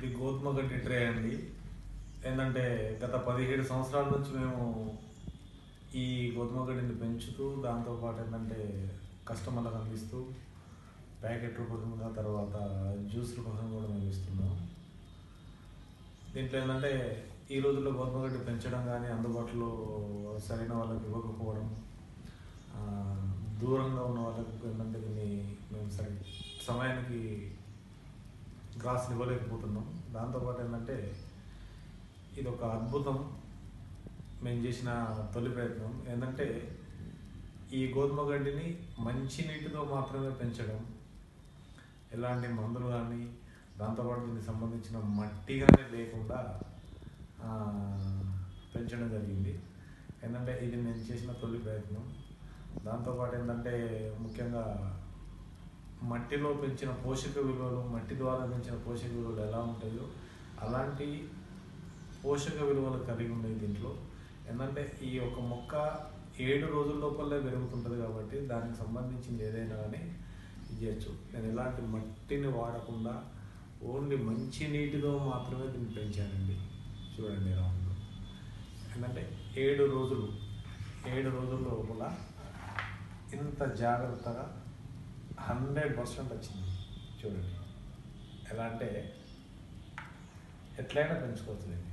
ఇది గోధుమ గడ్డి ట్రే అండి ఏంటంటే గత పదిహేడు సంవత్సరాల నుంచి మేము ఈ గోధుమ గడ్డిని పెంచుతూ దాంతోపాటు ఏంటంటే కస్టమర్లకు అందిస్తూ ప్యాకెట్ రూపంగా తర్వాత జ్యూస్ రూపంగా కూడా మేము ఇస్తున్నాం దీంట్లో ఏంటంటే ఈ రోజుల్లో గోధుమ గడ్డి పెంచడం కానీ అందుబాటులో సరైన వాళ్ళకి ఇవ్వకపోవడం ఆ, దూరంగా ఉన్న వాళ్ళకి ఏంటంటే దీన్ని మేము సరి సమయానికి గ్రాస్ ఇవ్వలేకపోతున్నాం దాంతోపాటు ఏంటంటే ఇది ఒక అద్భుతం మేము చేసిన తొలి ప్రయత్నం ఏంటంటే ఈ గోధుమ గడ్డిని మంచి నీటితో మాత్రమే పెంచడం ఎలాంటి మందులు కానీ దాంతోపాటు దీనికి సంబంధించిన మట్టి కానీ లేకుండా ఆ, పెంచడం జరిగింది ఏంటంటే ఇది నేను చేసిన తొలి ప్రయత్నం దాంతోపాటు ఏంటంటే ముఖ్యంగా మట్టిలో పెంచిన పోషక విలువలు మట్టి ద్వారా పెంచిన పోషక విలువలు ఎలా ఉంటాయో అలాంటి పోషక విలువలు కలిగి ఉన్నాయి దీంట్లో ఏంటంటే ఈ ఒక మొక్క ఏడు రోజుల లోపలే పెరుగుతుంటుంది కాబట్టి దానికి సంబంధించింది ఏదైనా కానీ ఇది చేయొచ్చు నేను ఎలాంటి మట్టిని వాడకుండా ఓన్లీ మంచి నీటితో మాత్రమే దీన్ని పెంచానండి చూడండి ఎలా ఉందో ఏంటంటే ఏడు రోజులు ఏడు రోజుల లోపల ఇంత జాగ్రత్తగా హండ్రెడ్ పర్సెంట్ వచ్చింది చూడండి ఎలా అంటే ఎట్లయినా పెంచుకోవచ్చు దీన్ని